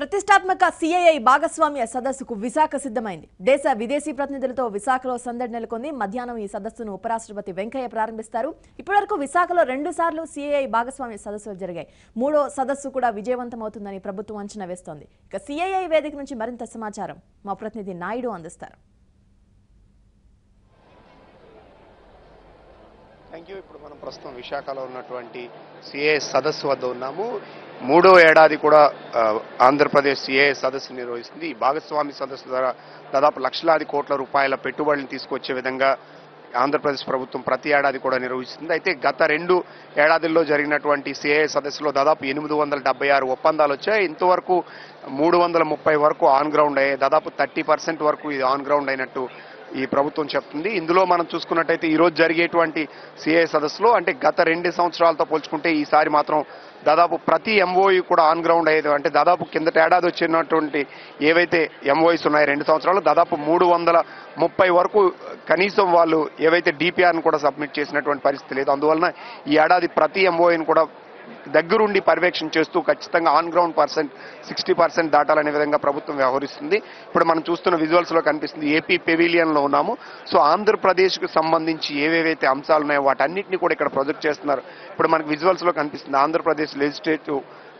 ప్రతిష్టాత్మక సిఐఐ భాగస్వామ్య సదస్సుకు విశాఖ సిద్ధమైంది దేశ విదేశీ ప్రతినిధులతో విశాఖలో సందడి నెలకొంది మధ్యాహ్నం ఈ సదస్సును ఉపరాష్ట్రపతి వెంకయ్య ప్రారంభిస్తారు ఇప్పటివరకు విశాఖలో రెండు సార్లు సిఐఐ భాగస్వామ్య సదస్సులు జరిగాయి మూడో సదస్సు కూడా విజయవంతమవుతుందని ప్రభుత్వం అంచనా వేస్తోంది ఇక సిఐఐ వేదిక నుంచి మరింత సమాచారం మా ప్రతినిధి నాయుడు అందిస్తారు థ్యాంక్ యూ ఇప్పుడు మనం ప్రస్తుతం విశాఖలో ఉన్నటువంటి సిఏ సదస్సు వద్ద ఉన్నాము మూడో ఏడాది కూడా ఆ, ఆంధ్రప్రదేశ్ సిఏ సదస్సు నిర్వహిస్తుంది ఈ భాగస్వామి సదస్సు ద్వారా దాదాపు లక్షలాది కోట్ల రూపాయల పెట్టుబడులను తీసుకొచ్చే విధంగా ఆంధ్రప్రదేశ్ ప్రభుత్వం ప్రతి ఏడాది కూడా నిర్వహిస్తుంది అయితే గత రెండు ఏడాదుల్లో జరిగినటువంటి సిఏ సదస్సులో దాదాపు ఎనిమిది వందల డెబ్బై ఆరు ఒప్పందాలు వచ్చాయి ఇంతవరకు మూడు వందల ముప్పై వరకు ఆన్ గ్రౌండ్ అయ్యాయి దాదాపు థర్టీ పర్సెంట్ వరకు ఇది ఆన్ గ్రౌండ్ అయినట్టు ఈ ప్రభుత్వం చెప్తుంది ఇందులో మనం చూసుకున్నట్టయితే ఈ రోజు జరిగేటువంటి సిఐ సదస్సులో అంటే గత రెండు సంవత్సరాలతో పోల్చుకుంటే ఈసారి మాత్రం దాదాపు ప్రతి ఎంఓఈ కూడా ఆన్ గ్రౌండ్ అయ్యేది అంటే దాదాపు కిందట ఏడాది వచ్చినటువంటి ఏవైతే ఎంఓఈస్ ఉన్నాయో రెండు సంవత్సరాలు దాదాపు మూడు వందల ముప్పై వరకు కనీసం వాళ్ళు ఏవైతే డిపిఆర్ను కూడా సబ్మిట్ చేసినటువంటి పరిస్థితి లేదు అందువలన ఈ ఏడాది ప్రతి ఎంఓఈని కూడా దగ్గరుండి పర్యవేక్షణ చేస్తూ ఖచ్చితంగా on ground percent sixty percent దాటాలనే విధంగా ప్రభుత్వం వ్యవహరిస్తుంది ఇప్పుడు మనం చూస్తున్న విజువల్స్ లో కనిపిస్తుంది ఏపీ పెవిలియన్ లో ఉన్నాము సో ఆంధ్రప్రదేశ్ కు సంబంధించి ఏవేవైతే అంశాలు ఉన్నాయో వాటన్నిటిని కూడా ఇక్కడ ప్రొజెక్ట్ చేస్తున్నారు ఇప్పుడు మనకు విజువల్స్ లో కనిపిస్తుంది ఆంధ్రప్రదేశ్ లెజిస్లేటివ్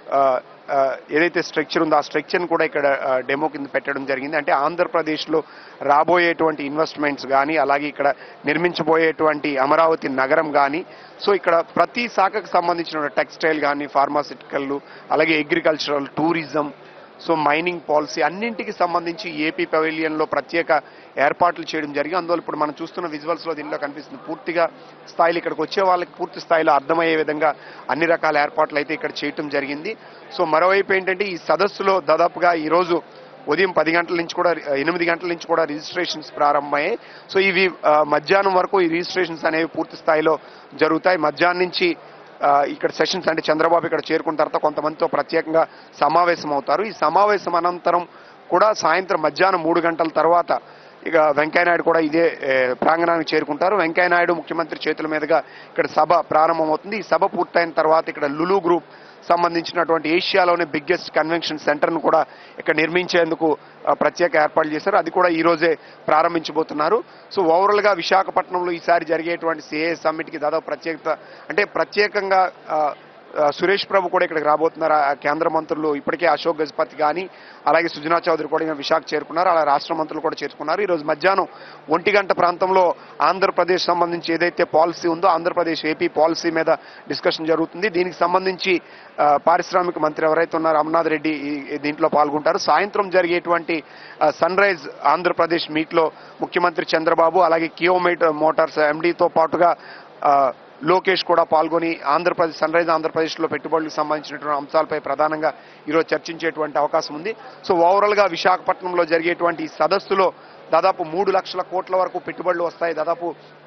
ఏదైతే స్ట్రక్చర్ ఉందో ఆ స్ట్రక్చర్ని కూడా ఇక్కడ డెమో కింద పెట్టడం జరిగింది అంటే ఆంధ్రప్రదేశ్లో రాబోయేటువంటి ఇన్వెస్ట్మెంట్స్ కానీ అలాగే ఇక్కడ నిర్మించబోయేటువంటి అమరావతి నగరం కానీ సో ఇక్కడ ప్రతి శాఖకు సంబంధించిన టెక్స్టైల్ కానీ ఫార్మాసిటికల్ అలాగే agricultural tourism so mining policy అన్నింటికి సంబంధించి ఏపీ పవెలియన్లో ప్రత్యేక ఏర్పాట్లు చేయడం జరిగింది అందువల్ల ఇప్పుడు మనం చూస్తున్న విజువల్స్లో దీనిలో కనిపిస్తుంది పూర్తిగా స్థాయిలో ఇక్కడికి వచ్చే వాళ్ళకి పూర్తి స్థాయిలో అర్థమయ్యే విధంగా అన్ని రకాల ఏర్పాట్లు అయితే ఇక్కడ చేయటం జరిగింది సో మరోవైపు ఏంటంటే ఈ సదస్సులో దాదాపుగా ఈరోజు ఉదయం పది గంటల నుంచి కూడా ఎనిమిది గంటల నుంచి కూడా రిజిస్ట్రేషన్స్ ప్రారంభమయ్యాయి సో ఇవి ఆ, మధ్యాహ్నం వరకు ఈ రిజిస్ట్రేషన్స్ అనేవి పూర్తి స్థాయిలో జరుగుతాయి మధ్యాహ్నం నుంచి ఆ, ఇక్కడ సెషన్స్ అంటే చంద్రబాబు ఇక్కడ చేరుకున్న తర్వాత కొంతమందితో ప్రత్యేకంగా సమావేశం అవుతారు ఈ సమావేశం అనంతరం కూడా సాయంత్రం మధ్యాహ్నం మూడు గంటల తర్వాత ఇక వెంకయ్యనాయుడు కూడా ఇదే ఏ, ప్రాంగణానికి చేరుకుంటారు వెంకయ్యనాయుడు ముఖ్యమంత్రి చేతుల మీదుగా ఇక్కడ సభ ప్రారంభమవుతుంది ఈ సభ పూర్తయిన తర్వాత ఇక్కడ లులు గ్రూప్ సంబంధించినటువంటి ఏషియాలోనే బిగ్గెస్ట్ కన్వెన్షన్ సెంటర్ను కూడా ఇక్కడ నిర్మించేందుకు ఆ, ప్రత్యేక ఏర్పాట్లు చేశారు అది కూడా ఈ రోజే ప్రారంభించబోతున్నారు సో ఓవరాల్ గా విశాఖపట్నంలో ఈసారి జరిగేటువంటి సిఏ సమ్మిట్ కి దాదాపు ప్రత్యేకత అంటే ప్రత్యేకంగా ఆ, ఆ, సురేష్ ప్రభు కూడా ఇక్కడికి రాబోతున్నారు ఆ కేంద్ర మంత్రులు ఇప్పటికే అశోక్ గజపతి కానీ అలాగే సుజనా చౌదరి కూడా ఈయన విశాఖ చేరుకున్నారు అలా రాష్ట్ర మంత్రులు కూడా చేరుకున్నారు ఈ రోజు మధ్యాహ్నం ఒంటి గంట ప్రాంతంలో ఆంధ్రప్రదేశ్ సంబంధించి ఏదైతే పాలసీ ఉందో ఆంధ్రప్రదేశ్ ఏపీ పాలసీ మీద డిస్కషన్ జరుగుతుంది దీనికి సంబంధించి ఆ, పారిశ్రామిక మంత్రి ఎవరైతే ఉన్నారో అమర్నాథ్ రెడ్డి ఈ- ఈ దీంట్లో పాల్గొంటారు సాయంత్రం జరిగేటువంటి సన్ రైజ్ ఆంధ్రప్రదేశ్ మీట్లో ముఖ్యమంత్రి చంద్రబాబు అలాగే కియోమేట్ మోటార్స్ ఎండీతో పాటుగా ఆ, లోకేష్ కూడా పాల్గొని ఆంధ్రప్రదేశ్ సన్ రైజ్ ఆంధ్రప్రదేశ్లో పెట్టుబడులకు సంబంధించినటువంటి అంశాలపై ప్రధానంగా ఈరోజు చర్చించేటువంటి అవకాశం ఉంది సో ఓవరాల్ గా విశాఖపట్నంలో జరిగేటువంటి ఈ సదస్సులో దాదాపు మూడు లక్షల కోట్ల వరకు పెట్టుబడులు వస్తాయి దాదాపు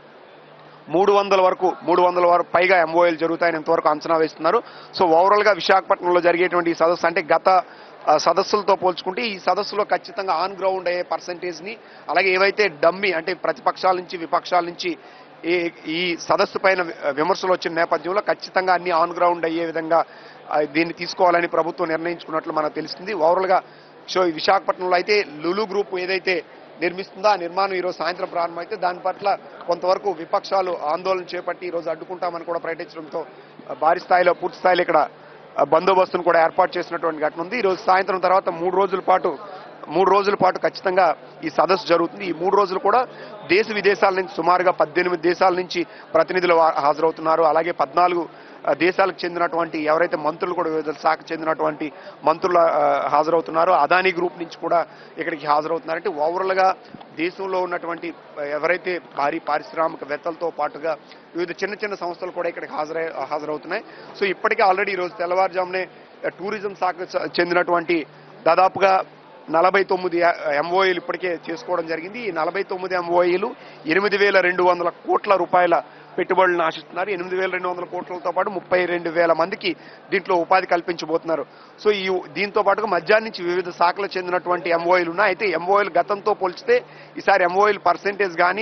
మూడు వందల వరకు మూడు వందల వరకు పైగా ఎంఓఎల్ జరుగుతాయని ఇంతవరకు అంచనా వేస్తున్నారు సో ఓవరాల్ గా విశాఖపట్నంలో జరిగేటువంటి ఈ సదస్సు అంటే గత ఆ, సదస్సులతో పోల్చుకుంటే ఈ సదస్సులో ఖచ్చితంగా ఆన్ గ్రౌండ్ అయ్యే పర్సంటేజ్ ని అలాగే ఏవైతే డమ్మి అంటే ప్రతిపక్షాల నుంచి విపక్షాల నుంచి ఈ ఈ సదస్సు పైన వి- విమర్శలు వచ్చిన నేపథ్యంలో ఖచ్చితంగా అన్ని ఆన్ గ్రౌండ్ అయ్యే విధంగా ఆ, దీన్ని తీసుకోవాలని ప్రభుత్వం నిర్ణయించుకున్నట్లు మనకు తెలుస్తుంది ఓవరాల్ గా సో ఈ విశాఖపట్నంలో అయితే లులు గ్రూప్ ఏదైతే నిర్మిస్తుందో ఆ నిర్మాణం ఈరోజు సాయంత్రం ప్రారంభమైతే దాని పట్ల కొంతవరకు విపక్షాలు ఆందోళన చేపట్టి ఈరోజు అడ్డుకుంటామని కూడా ప్రకటించడంతో ఆ, భారీ స్థాయిలో పూర్తి స్థాయిలో ఇక్కడ ఆ, బందోబస్తును కూడా ఏర్పాటు చేసినటువంటి ఘటన ఉంది ఈరోజు సాయంత్రం తర్వాత మూడు రోజుల పాటు మూడు రోజుల పాటు ఖచ్చితంగా ఈ సదస్సు జరుగుతుంది ఈ మూడు రోజులు కూడా దేశ విదేశాల నుంచి సుమారుగా పద్దెనిమిది దేశాల నుంచి ప్రతినిధులు వా- హాజరవుతున్నారు అలాగే పద్నాలుగు ఆ, దేశాలకు చెందినటువంటి ఎవరైతే మంత్రులు కూడా వివిధ శాఖకు చెందినటువంటి మంత్రులు ఆ, హాజరవుతున్నారో అదానీ గ్రూప్ నుంచి కూడా ఇక్కడికి హాజరవుతున్నారంటే ఓవరాల్ గా దేశంలో ఉన్నటువంటి ఆ, ఎవరైతే భారీ పారిశ్రామికవేత్తలతో పాటుగా వివిధ చిన్న చిన్న సంస్థలు కూడా ఇక్కడికి హాజరై హాజరవుతున్నాయి సో ఇప్పటికే ఆల్రెడీ ఈరోజు తెల్లవారుజామునే ఆ, టూరిజం శాఖకు చ- చెందినటువంటి దాదాపుగా నలభై తొమ్మిది ఎంఓఈలు ఇప్పటికే చేసుకోవడం జరిగింది ఈ నలభై తొమ్మిది ఎంఓఈలు ఎనిమిది వేల రెండు వందల కోట్ల రూపాయల పెట్టుబడులను ఆశిస్తున్నారు ఎనిమిది వేల రెండు వందల కోట్లతో పాటు ముప్పై రెండు వేల మందికి దీంట్లో ఉపాధి కల్పించబోతున్నారు సో ఈ దీంతో పాటుగా మధ్యాహ్నం నుంచి వివిధ శాఖలకు చెందినటువంటి ఎంఓఈలు ఉన్నాయి అయితే ఎంఓఈలు గతంతో పోల్చితే ఈసారి ఎంఓఈలు పర్సెంటేజ్ కానీ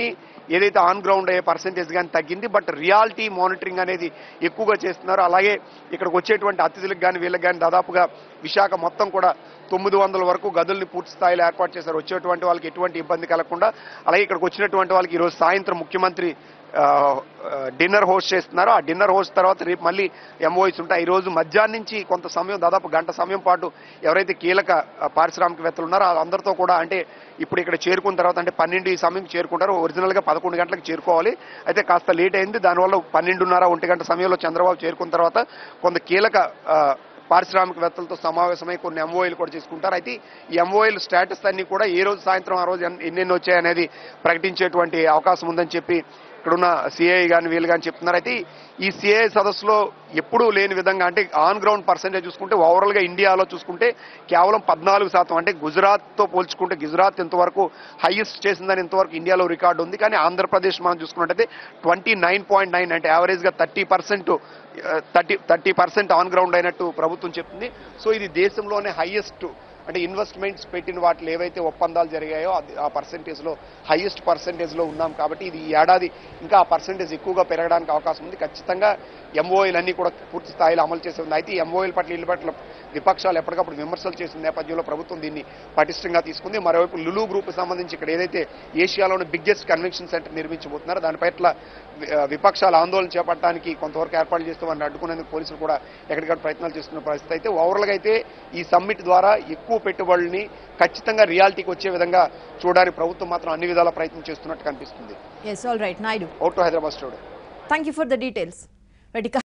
ఏదైతే ఆన్ గ్రౌండ్ అయ్యే పర్సంటేజ్ కానీ తగ్గింది బట్ రియాలిటీ మానిటరింగ్ అనేది ఎక్కువగా చేస్తున్నారు అలాగే ఇక్కడికి వచ్చేటువంటి అతిథులకు కానీ వీళ్ళకి కానీ దాదాపుగా విశాఖ మొత్తం కూడా తొమ్మిది వందల వరకు గదుల్ని పూర్తి స్థాయిలో ఏర్పాటు చేశారు వచ్చేటువంటి వాళ్ళకి ఎటువంటి ఇబ్బంది కలగకుండా అలాగే ఇక్కడికి వచ్చినటువంటి వాళ్ళకి ఈరోజు సాయంత్రం ముఖ్యమంత్రి డిన్నర్ హోస్ట్ చేస్తున్నారు ఆ డిన్నర్ హోస్ట్ తర్వాత రేపు మళ్ళీ ఎంఓఎస్ ఉంటాయి ఈ రోజు మధ్యాహ్నం నుంచి కొంత సమయం దాదాపు గంట సమయం పాటు ఎవరైతే కీలక ఆ, పారిశ్రామికవేత్తలు ఉన్నారో అందరితో కూడా అంటే ఇప్పుడు ఇక్కడ చేరుకున్న తర్వాత అంటే పన్నెండు ఈ సమయం చేరుకుంటారు ఒరిజినల్గా పదకొండు గంటలకు చేరుకోవాలి అయితే కాస్త లేట్ అయింది దానివల్ల పన్నెండున్నర ఒంటి గంట సమయంలో చంద్రబాబు చేరుకున్న తర్వాత కొంత కీలక ఆ, పారిశ్రామికవేత్తలతో సమావేశమై కొన్ని ఎంఓఐలు కూడా తీసుకుంటారు అయితే ఈ ఎంఓఐలు స్టేటస్ అన్ని కూడా ఏ రోజు సాయంత్రం ఆ రోజు ఎన్- ఎన్నెన్ని వచ్చాయనేది ప్రకటించేటువంటి అవకాశం ఉందని చెప్పి ఇక్కడున్న సిఐ కానీ వీళ్ళు కానీ చెప్తున్నారు అయితే ఈ సిఐ సదస్సులో ఎప్పుడూ లేని విధంగా అంటే ఆన్ గ్రౌండ్ పర్సెంటేజ్ చూసుకుంటే ఓవరాల్గా ఇండియాలో చూసుకుంటే కేవలం పద్నాలుగు శాతం అంటే గుజరాత్తో పోల్చుకుంటే గుజరాత్ ఇంతవరకు హైయెస్ట్ చేసిందని ఇంతవరకు ఇండియాలో రికార్డు ఉంది కానీ ఆంధ్రప్రదేశ్ మనం చూసుకున్నట్టయితే ట్వంటీ నైన్ పాయింట్ నైన్ అంటే యావరేజ్గా thirty percent thirty thirty percent on ground అయినట్టు ప్రభుత్వం చెప్తుంది సో ఇది దేశంలోనే హైయెస్ట్ అంటే ఇన్వెస్ట్మెంట్స్ పెట్టిన వాటిలో ఏవైతే ఒప్పందాలు జరిగాయో అది- ఆ పర్సంటేజ్లో హైయెస్ట్ పర్సంటేజ్లో ఉన్నాం కాబట్టి ఇది ఈ ఏడాది ఇంకా ఆ పర్సంటేజ్ ఎక్కువగా పెరగడానికి అవకాశం ఉంది ఖచ్చితంగా ఎంఓఐలు అన్ని కూడా పూర్తి స్థాయిలో అమలు చేసి ఉంది అయితే ఈ ఎంఓఐల పట్ల ఇల్లు పట్ల విపక్షాలు ఎప్పటికప్పుడు విమర్శలు చేసిన నేపథ్యంలో ప్రభుత్వం దీన్ని పటిష్టంగా తీసుకుంది మరోవైపు లులు గ్రూప్ సంబంధించి ఇక్కడ ఏదైతే ఏషియాలోని బిగ్గెస్ట్ కన్వెన్షన్ సెంటర్ నిర్మించబోతున్నారో దాని పట్ల వి- ఆ, విపక్షాలు ఆందోళన చేపట్టడానికి కొంతవరకు ఏర్పాట్లు చేస్తూ వారిని అడ్డుకునేందుకు పోలీసులు కూడా ఎక్కడికక్కడ ప్రయత్నాలు చేస్తున్న పరిస్థితి అయితే ఓవరాల్గా అయితే ఈ సమ్మిట్ ద్వారా ఎక్కువ పెట్టుబడుల్ని ఖచ్చితంగా రియాలిటీకి వచ్చే విధంగా చూడడానికి ప్రభుత్వం మాత్రం అన్ని విధాల ప్రయత్నం చేస్తున్నట్టు కనిపిస్తుంది yes all right Naidu out to Hyderabad studio thank you for the details right ఇక